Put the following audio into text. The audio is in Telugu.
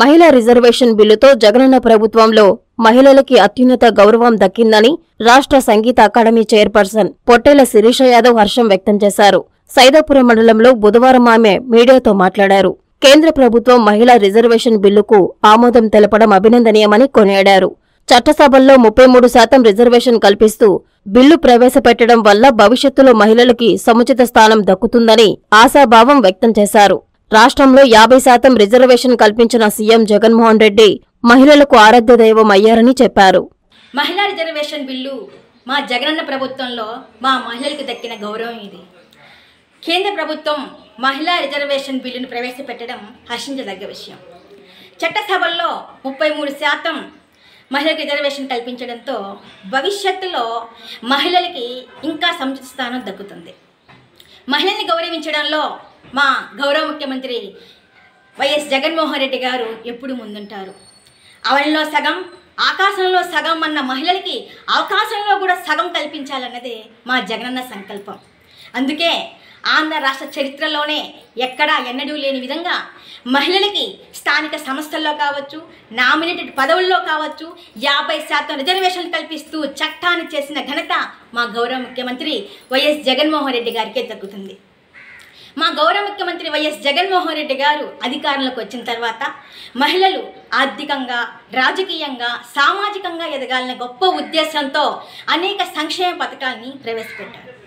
మహిళా రిజర్వేషన్ బిల్లుతో జగనన్న ప్రభుత్వంలో మహిళలకి అత్యున్నత గౌరవం దక్కిందని రాష్ట్ర సంగీత అకాడమీ చైర్పర్సన్ పొట్టేల శిరీష యాదవ్ హర్షం వ్యక్తం చేశారు సైదాపురం మండలంలో బుధవారం ఆమె మీడియాతో మాట్లాడారు కేంద్ర ప్రభుత్వం మహిళా రిజర్వేషన్ బిల్లుకు ఆమోదం తెలపడం అభినందనీయమని కొనియాడారు చట్టసభల్లో ముప్పై మూడు శాతం రిజర్వేషన్ కల్పిస్తూ బిల్లు ప్రవేశపెట్టడం వల్ల భవిష్యత్తులో మహిళలకి సముచిత స్థానం దక్కుతుందని ఆశాభావం వ్యక్తం చేశారు రాష్ట్రంలో యాభై శాతం రిజర్వేషన్ కల్పించిన సీఎం జగన్మోహన్ రెడ్డి మహిళలకు ఆరాధ్య దైవం అయ్యారని చెప్పారు మహిళా రిజర్వేషన్ బిల్లు మా జగనన్న ప్రభుత్వంలో మా మహిళలకు దక్కిన గౌరవం ఇది కేంద్ర ప్రభుత్వం మహిళా రిజర్వేషన్ బిల్లును ప్రవేశపెట్టడం హర్షించదగ్గ విషయం చట్టసభల్లో ముప్పై మూడు శాతం మహిళలకు రిజర్వేషన్ కల్పించడంతో భవిష్యత్తులో మహిళలకి ఇంకా సముచిత స్థానం దక్కుతుంది మహిళల్ని గౌరవించడంలో మా గౌరవ ముఖ్యమంత్రి వైఎస్ జగన్మోహన్ రెడ్డి గారు ఎప్పుడు ముందుంటారు అవనిలో సగం ఆకాశంలో సగం అన్న మహిళలకి అవకాశంలో కూడా సగం కల్పించాలన్నదే మా జగనన్న సంకల్పం అందుకే ఆంధ్ర రాష్ట్ర చరిత్రలోనే ఎక్కడా ఎన్నడూ లేని విధంగా మహిళలకి స్థానిక సంస్థల్లో కావచ్చు నామినేటెడ్ పదవుల్లో కావచ్చు యాభై శాతం రిజర్వేషన్ కల్పిస్తూ చట్టాన్ని చేసిన ఘనత మా గౌరవ ముఖ్యమంత్రి వైఎస్ జగన్మోహన్ రెడ్డి గారికే దక్కుతుంది మా గౌరవ ముఖ్యమంత్రి వైఎస్ జగన్మోహన్ రెడ్డి గారు అధికారంలోకి వచ్చిన తర్వాత మహిళలు ఆర్థికంగా రాజకీయంగా సామాజికంగా ఎదగాలనే గొప్ప ఉద్దేశంతో అనేక సంక్షేమ పథకాల్ని ప్రవేశపెట్టారు